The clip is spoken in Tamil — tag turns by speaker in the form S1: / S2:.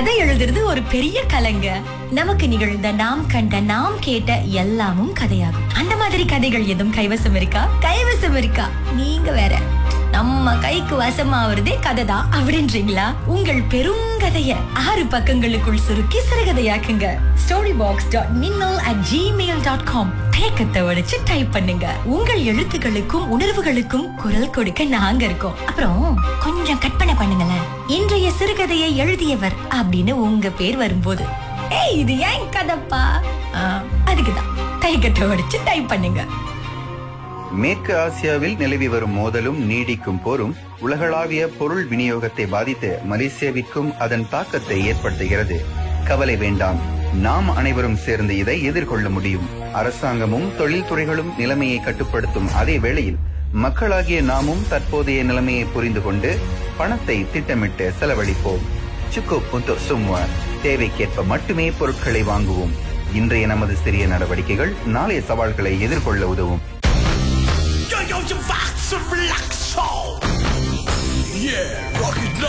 S1: கதை எழுதுறது ஒரு பெரிய கலைங்க நமக்கு நிகழ்ந்த நாம் கண்ட நாம் கேட்ட எல்லாமும் கதையாகும் அந்த மாதிரி கதைகள் எதுவும் கைவசம் இருக்கா கைவசம் இருக்கா நீங்க வேற நம்ம கைக்கு வசமாவதே கதை தான் அப்படின்றீங்களா உங்கள் பெருங்கதைய ஆறு பக்கங்களுக்குள் சுருக்கி சிறுகதையாக்குங்க story box dot Minnal at Gmail dot com தேக்கத்தை உடைச்சு டைப் பண்ணுங்க உங்கள் எழுத்துக்களுக்கும் உணர்வுகளுக்கும் குரல் கொடுக்க நாங்க இருக்கோம் அப்புறம் கொஞ்சம் கற்பனை பண்ணுங்களேன் இன்றைய சிறுகதையை எழுதியவர் அப்படின்னு உங்க பேர் வரும்போது ஏய் இது ஏன் கதைப்பா ஆ, அதுக்குதான் கைக்கட்டை உடைச்சு டைப் பண்ணுங்க
S2: மேற்கு ஆசியாவில் நிலவி வரும் மோதலும் நீடிக்கும் போரும் உலகளாவிய பொருள் விநியோகத்தை பாதித்து மலேசியாவிற்கும் அதன் தாக்கத்தை ஏற்படுத்துகிறது கவலை வேண்டாம் நாம் அனைவரும் சேர்ந்து இதை எதிர்கொள்ள முடியும் அரசாங்கமும் தொழில்துறைகளும் நிலைமையை கட்டுப்படுத்தும் அதே வேளையில் மக்களாகிய நாமும் தற்போதைய நிலைமையை புரிந்து கொண்டு பணத்தை திட்டமிட்டு செலவழிப்போம் சுக்கு புத்து சும்மா தேவைக்கேற்ப மட்டுமே பொருட்களை வாங்குவோம் இன்றைய நமது சிறிய நடவடிக்கைகள் நாளைய சவால்களை எதிர்கொள்ள உதவும்
S3: Yo, yo, je wacht, ze relaxo. Yeah, rock it